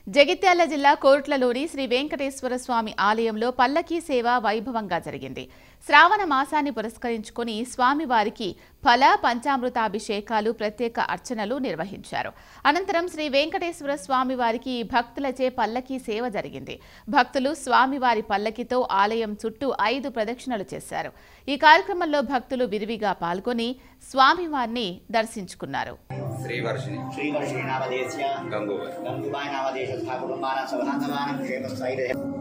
జగిత్యాల జిల్లా కోరుట్లలోని శ్రీ వెంకటేశ్వర స్వామి ఆలయంలో పల్లకీ సేవ వైభవంగా జరిగింది శ్రావణ మాసాన్ని పురస్కరించుకుని స్వామివారికి ఫల పంచామృతాభిషేకాలు ప్రత్యేక అర్చనలు నిర్వహించారు అనంతరం శ్రీ వెంకటేశ్వర స్వామివారికి భక్తులచే పల్లకీ సేవ జరిగింది భక్తులు స్వామివారి పల్లకితో ఆలయం చుట్టూ ఐదు ప్రదక్షిణలు చేశారు ఈ కార్యక్రమంలో భక్తులు విరివిగా పాల్గొని స్వామివారిని దర్శించుకున్నారు श्रीवर्षिणि श्रीवर्षे नामधेयस्य गङ्गोवर गङ्गुबाय नामधेयस्य कुटुम्बानां सवनान्तमानं क्षेमस्थैर्य